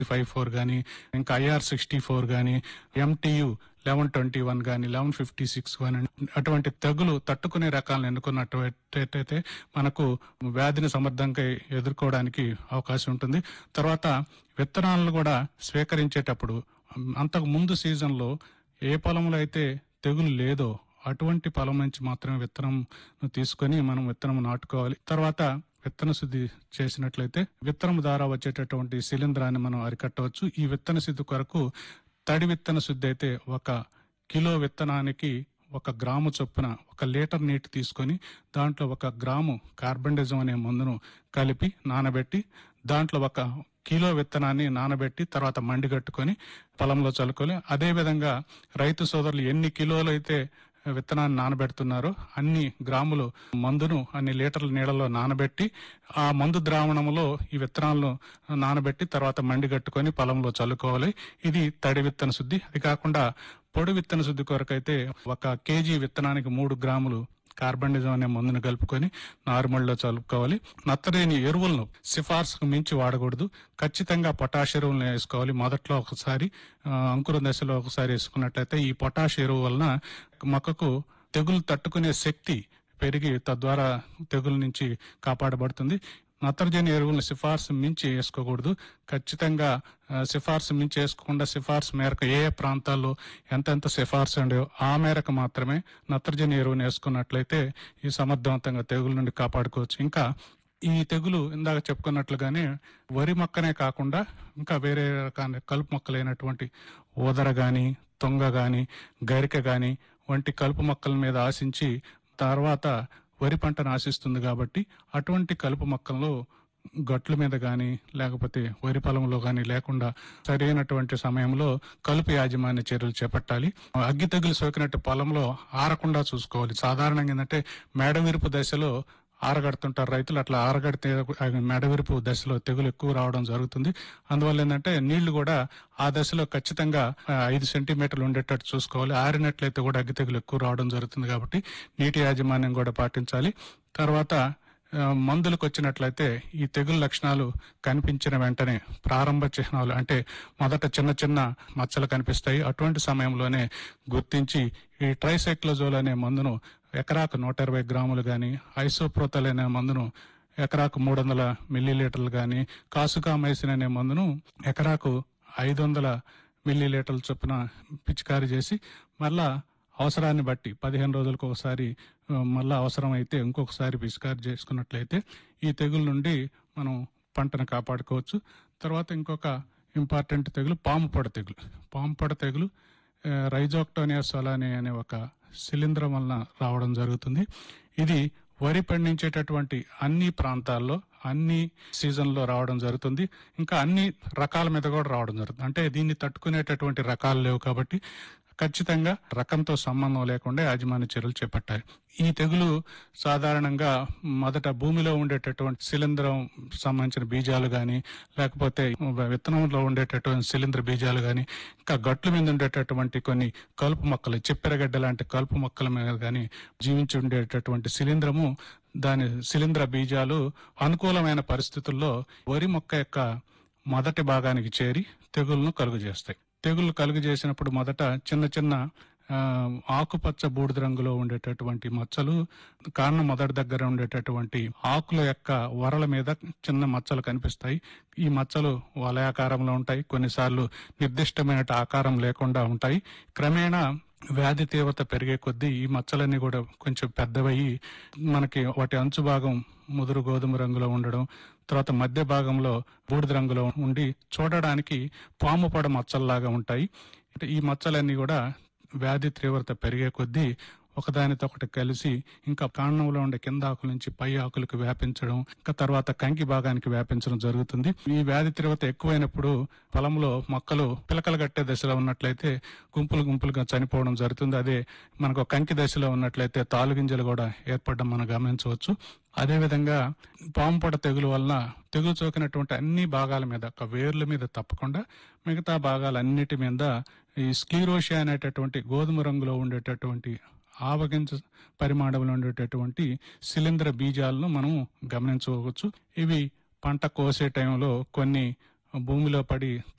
five four కానీ ఇంకా IR sixty four కానీ ఎంటీయు లెవెన్ ట్వంటీ వన్ కానీ లెవెన్ ఫిఫ్టీ సిక్స్ కానీ అటువంటి తెగులు తట్టుకునే రకాలను ఎన్నుకున్నట్టయితే మనకు వ్యాధిని సమర్థంగా ఎదుర్కోవడానికి అవకాశం ఉంటుంది తర్వాత విత్తనాలను కూడా స్వీకరించేటప్పుడు అంతకు ముందు సీజన్లో ఏ పొలంలో అయితే తెగులు లేదో అటువంటి పొలం నుంచి మాత్రమే విత్తనం తీసుకొని మనం విత్తనం నాటుకోవాలి తర్వాత విత్తన శుద్ధి చేసినట్లయితే విత్తనం ద్వారా వచ్చేటటువంటి శిలీంధ్రాన్ని మనం అరికట్టవచ్చు ఈ విత్తన శుద్ధి కొరకు తడి విత్తన శుద్ధి అయితే ఒక కిలో విత్తనానికి ఒక గ్రాము చొప్పున ఒక లీటర్ నీటి తీసుకొని దాంట్లో ఒక గ్రాము కార్బండిజం అనే మందును కలిపి నానబెట్టి దాంట్లో ఒక కిలో విత్తనాన్ని నానబెట్టి తర్వాత మండిగట్టుకొని పొలంలో చల్లుకొని అదే విధంగా రైతు సోదరులు ఎన్ని కిలోలు అయితే విత్తనాన్ని నానబెడుతున్నారో అన్ని గ్రాములు మందును అన్ని లీటర్ల నీళ్ళలో నానబెట్టి ఆ మందు ద్రావణంలో ఈ విత్తనాలను నానబెట్టి తర్వాత మండిగట్టుకొని పొలంలో చల్లుకోవాలి ఇది తడి విత్తన శుద్ధి అది కాకుండా పొడి విత్తన శుద్ధి కొరకైతే ఒక కేజీ విత్తనానికి మూడు గ్రాములు కార్బనిజం అనే మందును కలుపుకొని నారుమడిలో చల్లుకోవాలి నత్తలేని ఎరువులను సిఫార్సుకు మించి వాడకూడదు ఖచ్చితంగా పొటాష్ ఎరువులను వేసుకోవాలి మొదట్లో ఒకసారి ఆ, అంకుర దశలో ఒకసారి వేసుకున్నట్లయితే ఈ పొటాష్ ఎరువు వలన మొక్కకు తెగులు తట్టుకునే శక్తి పెరిగి తద్వారా తెగుల నుంచి కాపాడబడుతుంది నత్రజని ఎరువులను సిఫార్సు మించి వేసుకోకూడదు ఖచ్చితంగా ఆ, సిఫార్సు మించి వేసుకోకుండా సిఫార్సు మేరకు ఏ ఏ ప్రాంతాల్లో ఎంతెంత సిఫార్సు ఉండేవో ఆ మేరకు మాత్రమే నత్రజని ఎరువును వేసుకున్నట్లయితే ఈ సమర్థవంతంగా తెగుల నుండి కాపాడుకోవచ్చు ఇంకా ఈ తెగులు ఇందాక చెప్పుకున్నట్లుగానే వరి మొక్కనే కాకుండా ఇంకా వేరే రకాల కలుపు మొక్కలైనటువంటి ఊదర గాని తొంగ గాని గరిక గాని వంటి కలుపు మొక్కల మీద ఆశించి తర్వాత వరి పంటను ఆశిస్తుంది కాబట్టి అటువంటి కలుపు మొక్కలను గట్ల మీద గాని లేకపోతే వరి పొలంలో గాని లేకుండా సరైనటువంటి సమయంలో కలుపు యాజమాన్య చర్యలు చేపట్టాలి అగ్గి తెగులు సోకినట్టు పొలంలో ఆరకుండా చూసుకోవాలి సాధారణంగా ఏంటంటే మేడవిరుపు దశలో ఆరగడుతుంటారు రైతులు అట్లా ఆరగడితే ఆ మెడవిరుపు దశలో తెగులు ఎక్కువ రావడం జరుగుతుంది అందువల్ల ఏంటంటే నీళ్లు కూడా ఆ దశలో ఖచ్చితంగా ఆ, ఐదు సెంటీమీటర్లు ఉండేటట్టు చూసుకోవాలి ఆరినట్లయితే కూడా అగ్గి తెగులు ఎక్కువ రావడం జరుగుతుంది కాబట్టి నీటి యాజమాన్యం కూడా పాటించాలి తర్వాత ఆ, మందులకు వచ్చినట్లయితే ఈ తెగులు లక్షణాలు కనిపించిన వెంటనే ప్రారంభ చిహ్నాలు అంటే మొదట చిన్న చిన్న మచ్చలు కనిపిస్తాయి అటువంటి సమయంలోనే గుర్తించి ఈ ట్రైసైక్లోజోల్ అనే మందును ఎకరాకు నూట ఇరవై గ్రాములు గాని ఐసోప్రోతల్ అనే మందును ఎకరాకు మూడు వందల మిల్లీలీటర్లు గాని కాసుకామైసిన్ అనే మందును ఎకరాకు ఐదు వందల మిల్లీలీటర్ల చొప్పున పిచికారీ చేసి మళ్ళా అవసరాన్ని బట్టి పదిహేను రోజులకు ఒకసారి ఆ, మళ్ళా అవసరం అయితే ఇంకొకసారి పిచికారీ చేసుకున్నట్లయితే ఈ తెగుల నుండి మనం పంటను కాపాడుకోవచ్చు తర్వాత ఇంకొక ఇంపార్టెంట్ తెగులు పాము పొడ తెగులు పాము పొడ తెగులు ఆ, రైజోక్టోనియా సొలాని అనే ఒక శిలీంధ్రం వలన రావడం జరుగుతుంది ఇది వరి పండించేటటువంటి అన్ని ప్రాంతాల్లో అన్ని సీజన్లో రావడం జరుగుతుంది ఇంకా అన్ని రకాల మీద కూడా రావడం జరుగుతుంది అంటే దీన్ని తట్టుకునేటటువంటి రకాలు లేవు కాబట్టి ఖచ్చితంగా రకంతో సంబంధం లేకుండా యాజమాన్య చర్యలు చేపట్టాలి ఈ తెగులు సాధారణంగా మొదట భూమిలో ఉండేటటువంటి శిలీంధ్రం సంబంధించిన బీజాలు గాని లేకపోతే విత్తనంలో ఉండేటటువంటి శిలీంధ్ర బీజాలు గాని ఇంకా గట్ల మీద ఉండేటటువంటి కొన్ని కలుపు మొక్కలు చిప్పెరగడ్డ లాంటి కలుపు మొక్కల మీద గాని జీవించి ఉండేటటువంటి శిలీంధ్రము దాని శిలీంధ్ర బీజాలు అనుకూలమైన పరిస్థితుల్లో వరి మొక్క యొక్క మొదటి భాగానికి చేరి తెగులను కలుగు చేస్తాయి తెగులు కలుగు చేసినప్పుడు మొదట చిన్న చిన్న ఆ, ఆకుపచ్చ బూడిద రంగులో ఉండేటటువంటి మచ్చలు కారణం మొదటి దగ్గర ఉండేటటువంటి ఆకుల యొక్క వరల మీద చిన్న మచ్చలు కనిపిస్తాయి ఈ మచ్చలు వలయాకారంలో ఉంటాయి కొన్నిసార్లు నిర్దిష్టమైన ఆకారం లేకుండా ఉంటాయి క్రమేణా వ్యాధి తీవ్రత పెరిగే కొద్దీ ఈ మచ్చలన్నీ కూడా కొంచెం పెద్దవయ్యి మనకి వాటి అంచు భాగం ముదురు గోధుమ రంగులో ఉండడం తర్వాత మధ్య భాగంలో బూడిద రంగులో ఉండి చూడడానికి పాము పడ మచ్చల్లాగా ఉంటాయి అంటే ఈ మచ్చలన్నీ కూడా వ్యాధి తీవ్రత పెరిగే కొద్దీ ఒకదానితో ఒకటి కలిసి ఇంకా కాండంలో ఉండే కింద ఆకుల నుంచి పై ఆకులకు వ్యాపించడం ఇంకా తర్వాత కంకి భాగానికి వ్యాపించడం జరుగుతుంది ఈ వ్యాధి తీవ్రత ఎక్కువైనప్పుడు పొలంలో మొక్కలు పిలకలు కట్టే దశలో ఉన్నట్లయితే గుంపులు గుంపులుగా చనిపోవడం జరుగుతుంది అదే మనకు కంకి దశలో ఉన్నట్లయితే తాలుగింజలు కూడా ఏర్పడడం మనం గమనించవచ్చు అదేవిధంగా పాంపొడ తెగులు వలన తెగులు సోకినటువంటి అన్ని భాగాల మీద ఒక వేర్ల మీద తప్పకుండా మిగతా భాగాలన్నిటి మీద ఈ స్క్లీరోషియా అనేటటువంటి గోధుమ రంగులో ఉండేటటువంటి ఆవగింజ పరిమాణంలో ఉండేటటువంటి శిలీంధ్ర బీజాలను మనం గమనించుకోవచ్చు ఇవి పంట కోసే టైంలో కొన్ని భూమిలో పడి